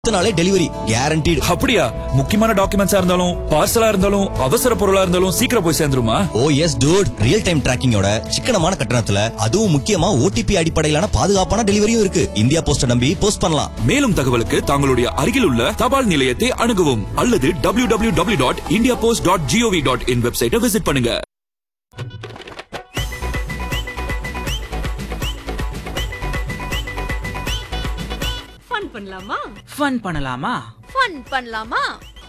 அடுத்த நாளே delivery guaranteed அப்படியா முக்கியமான டாக்குமெண்ட்ஸா இருந்தாலும் பார்சலா இருந்தாலும் அவசர பொருளா இருந்தாலும் சீக்கிரம் போய் சேர்ந்துருமா oh yes dude real time டிராக்கிங்கோட சிக்கனமான கட்டணத்துல அதுவும் முக்கியமா ஓடிபி அடிப்படையிலான பாதுகாப்பான டெலிவரியும் இருக்கு இந்தியா போஸ்ட நம்பி போஸ்ட் பண்ணலாம் மேலும் தகவலுக்கு தங்களுடைய அருகில் உள்ள தபால் நிலையத்தை அணுகவும் அல்லது W W W dot India post dot G O V dot in வெப்சைட்டை விசிட் பண்ணுங்க ஃபன் பண்ணலாமா ஃபன் பண்ணலாமா ஃபன் பண்ணலாமா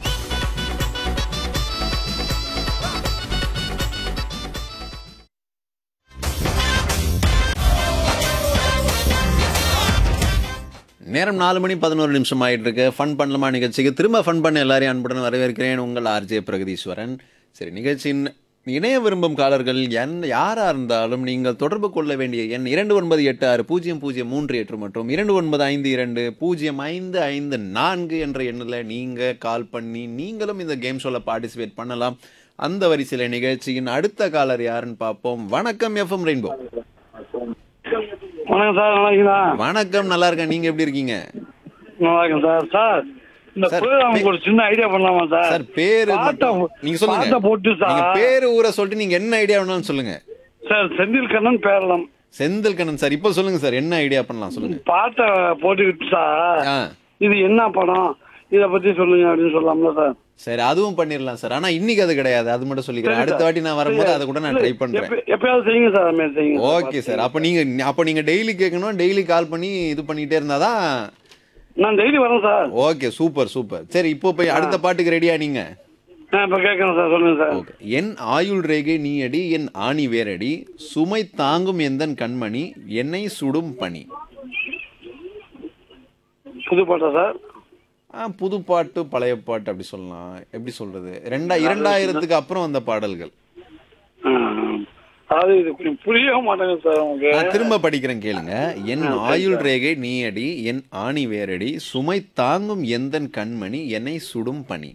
நேரம் நாலு மணி பதினோரு நிமிஷம் ஆயிட்டு இருக்கு ஃபன் பண்ணலாமா நிகழ்ச்சிக்கு திரும்ப ஃபன் பண்ண எல்லாரையும் அன்புடன் வரவேற்கிறேன் உங்கள் ஆர்ஜே பிரகதீஸ்வரன் சரி நிகழ்ச்சியின் இணைய விரும்பும் காலர்கள் என் யாரா இருந்தாலும் நீங்கள் தொடர்பு கொள்ள வேண்டிய எண் இரண்டு ஒன்பது எட்டு ஆறு பூஜ்ஜியம் பூஜ்ஜியம் மூன்று எட்டு மற்றும் இரண்டு ஒன்பது ஐந்து இரண்டு பூஜ்ஜியம் ஐந்து ஐந்து நான்கு என்ற எண்ணில் நீங்கள் கால் பண்ணி நீங்களும் இந்த கேம் ஷோவில் பார்ட்டிசிபேட் பண்ணலாம் அந்த வரிசையில் நிகழ்ச்சியின் அடுத்த காலர் யாருன்னு பார்ப்போம் வணக்கம் எஃப்எம் ரெயின்போ வணக்கம் சார் நல்லா இருக்கீங்களா வணக்கம் நல்லா இருக்கேன் நீங்க எப்படி இருக்கீங்க நல்லா இருக்கேன் சார் சார் இந்த சார், ப்ரோக்ராமுக்கு ஒரு சின்ன ஐடியா பண்ணலாமா சார் சார் பேரு பாட்டை மட்டும் நீங்க சொல்லுங்க பாட்டை போட்டு நீங்க சார் பேரு ஊரை சொல்லிட்டு நீங்க என்ன ஐடியா வேணாலும் சொல்லுங்க சார் செந்தில் கண்ணன் பேரளம் செந்தில் கண்ணன் சார் இப்போ சொல்லுங்க சார் என்ன ஐடியா பண்ணலாம் சொல்லுங்க பாட்டை போட்டுக்கிட்டு சார் ஆ இது என்ன படம் இத பத்தி சொல்லுங்க அப்படின்னு சொல்லலாம்ல சார் சரி அதுவும் பண்ணிடலாம் சார் ஆனா இன்னைக்கு அது கிடையாது அது மட்டும் சொல்லிக்கிறேன் சரி, அடுத்த சார். வாட்டி நான் வரும்போது அதை கூட நான் ட்ரை பண்றேன் எப்ப- எப்பயாவது செய்யுங்க சார் அது மாதிரி செய்யுங்க ஓகே சார் அப்ப நீங்க அப்ப நீங்க டெய்லி கேட்கணும் டெய்லி கால் பண்ணி இது பண்ணிட்டே இருந்தாதான் நான் டெய்லி வரேன் சார் ஓகே சூப்பர் சூப்பர் சரி இப்போ போய் அடுத்த பாட்டுக்கு ரெடியா நீங்க நான் இப்ப கேட்கறேன் சார் சொல்லுங்க சார் ஓகே என் ஆயுள் ரேகை நீ அடி என் ஆணி வேரடி சுமை தாங்கும் எந்தன் கண்மணி என்னை சுடும் பனி புது பாட்டா சார் ஆ, புது பாட்டு பழைய பாட்டு அப்படி சொல்லலாம் எப்படி சொல்றது ரெண்டா இரண்டாயிரத்துக்கு அப்புறம் வந்த பாடல்கள் ஆ, அதாவது இது கொஞ்சம் புரிய மாட்டேங்குது சார் உங்களுக்கு நான் திரும்ப படிக்கிறேன் கேளுங்க என் ஆயுள் ரேகை நீ அடி என் ஆணி வேரடி சுமை தாங்கும் எந்தன் கண்மணி என்னை சுடும் பனி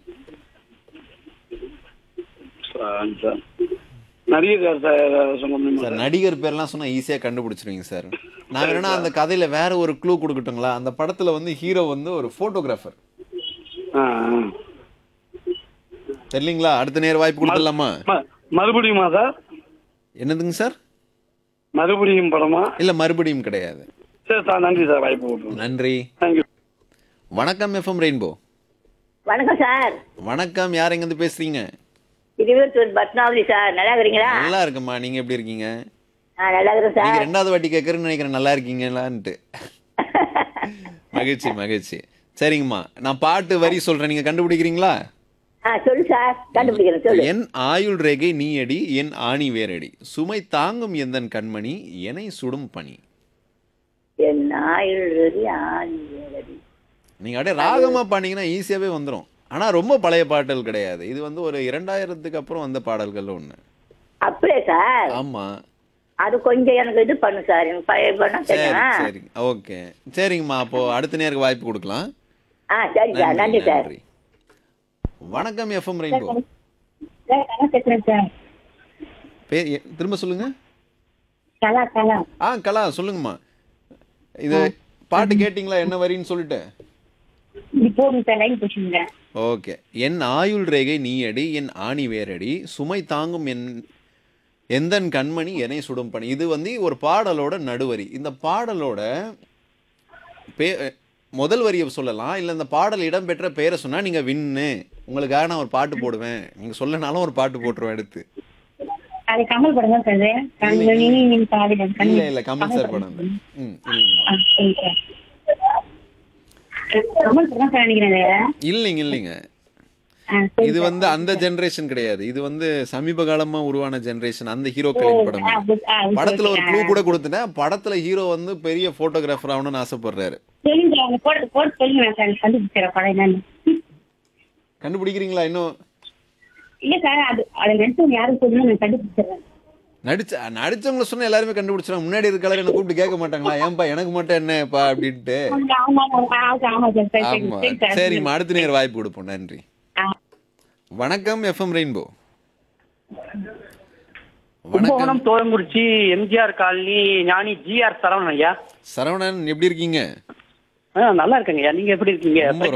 சார், சார். நடிகர் யார் சார் ஏதாவது சொல்ல முடியுமா சார் சார்? நடிகர் பேர்லாம் சொன்னா ஈஸியா கண்டுபிடிச்சிருவீங்க சார் நான் வேணா அந்த கதையில வேற ஒரு க்ளூ கொடுக்கட்டுங்களா அந்த படத்துல வந்து ஹீரோ வந்து ஒரு போட்டோகிராஃபர் ஆ, ஆ. தெரியலீங்களா அடுத்த நேர வாய்ப்பு கொடுத்துடலாமா ம- மறுபடியுமா சார் என்னதுங்க சார் மறுபடியும் படமா இல்ல மறுபடியும் கிடையாது சரி சார் நன்றி சார் வாய்ப்பு கொடுத்துருங்க நன்றி தேங்க்யூ வணக்கம் எஃப்எம் ரெயின்போ வணக்கம் சார் வணக்கம் யார் எங்க இருந்து பேசுறீங்க திருவத்தூர் பத்மாவதி சார் நல்லா இருக்கிறீங்களா நல்லா இருக்குமா நீங்க எப்படி இருக்கீங்க ஆ நல்லா இருக்கிறேன் நீங்க சார் ரெண்டாவது வாட்டி கேட்கறேன்னு நினைக்கிறேன் நல்லா இருக்கீங்களான்ட்டு மகிழ்ச்சி மகிழ்ச்சி சரிங்கம்மா நான் பாட்டு வரி சொல்றேன் நீங்க கண்டுபிடிக்கிறீங்களா ஆ சொல்லு சார் கண்டுபிடிக்கிறேன் சொல்லு என் ஆயுள் ரேகை நீ அடி என் ஆணி வேரடி சுமை தாங்கும் எந்தன் கண்மணி என்னை சுடும் பனி என் ஆயுள் ஆணி வேலடி. நீங்க அப்படியே ராகமா பாடினீங்கன்னா ஈஸியாவே வந்துரும் ஆனா ரொம்ப பழைய பாடல் கிடையாது இது வந்து ஒரு இரண்டாயிரத்துக்கு அப்புறம் வந்த பாடல்கள் ஒண்ணு அப்படியே சார் ஆமா அது கொஞ்சம் எனக்கு இது பண்ணு சார் எனக்கு பழைய படம் சரி தெரியும் சரி ஓகே சரிங்கம்மா அப்போ அடுத்த நேருக்கு வாய்ப்பு கொடுக்கலாம் ஆ சரி சார் நன்றி சார் நன்றி வணக்கம் எஃப்எம் ரெயின்போ பேர் எ- திரும்ப சொல்லுங்க கலா கலா ஆ கலா சொல்லுங்கம்மா இது பாட்டு கேட்டிங்களா என்ன வரின்னு சொல்லிட்டு போதும் சார் லைன் பிடிச்சிங்க ஓகே என் ஆயுள் ரேகை நீ அடி என் ஆணி வேரடி சுமை தாங்கும் என் எந்தன் கண்மணி என்னை சுடும் பணி இது வந்து ஒரு பாடலோட நடுவரி இந்த பாடலோட பே முதல் வரியை சொல்லலாம் இல்லை இந்த பாடல் இடம்பெற்ற பெயரை சொன்னா நீங்க வின்னு உங்களுக்காக நான் ஒரு பாட்டு போடுவேன் நீங்க சொல்லனாலும் ஒரு பாட்டு போட்டுருவேன் எடுத்து அது கமல் படம் தான் சார் கண்மணி பாடிடம் இல்ல இல்ல கமல் சார் படம் அது. ம் இல்லைங்கம்மா. கமல் படம் சார் நினைக்கிறேன் இல்லைங்க இல்லைங்க இது வந்து அந்த ஜெனரேஷன் கிடையாது இது வந்து சமீப காலமா உருவான ஜெனரேஷன் அந்த ஹீரோக்களின் படம் இது. படத்துல ஒரு க்ளூ கூட கொடுத்துட்டேன் படத்துல ஹீரோ வந்து பெரிய போட்டோகிராஃபர் ஆகணும்னு ஆசைப்படுறாரு சொல்லுங்க அந்த போட்டு போட்டு சொல்லுங்க சார் கண்டுபிடிச்சிட படம் என்னன்னு கண்டுபிடிக்கிறீங்களா இன்னும் இல்ல சார் அது அதை நடிச்சவங்க யாரும் சொல்லுங்க நான் கண்டுபிடிச்சிடுறேன் நடிச்ச நடிச்சவங்கள சொன்னா எல்லாருமே கண்டுபிடிச்சிடும் முன்னாடி இருக்காளர் என்ன கூப்பிட்டு கேட்க மாட்டாங்களா ஏன்பா எனக்கு மட்டும் என்னப்பா அப்படின்ட்டு ஆமா ஆமா ஆமா சார் சரி, சரி, ஆமா சரி சார். சரிங்கம்மா அடுத்த நேரம் வாய்ப்பு கொடுப்போம் நன்றி ஆ. வணக்கம் எஃப்எம் ரெயின்போ கும்பகோணம் வணக்கம் Thorankurichi MGR colony Gnani GR Saravanan ஐயா சரவணன் எப்படி இருக்கீங்க ஆ, நல்லா இருக்கேங்க ஐயா நீங்க எப்படி இருக்கீங்க ரொம்ப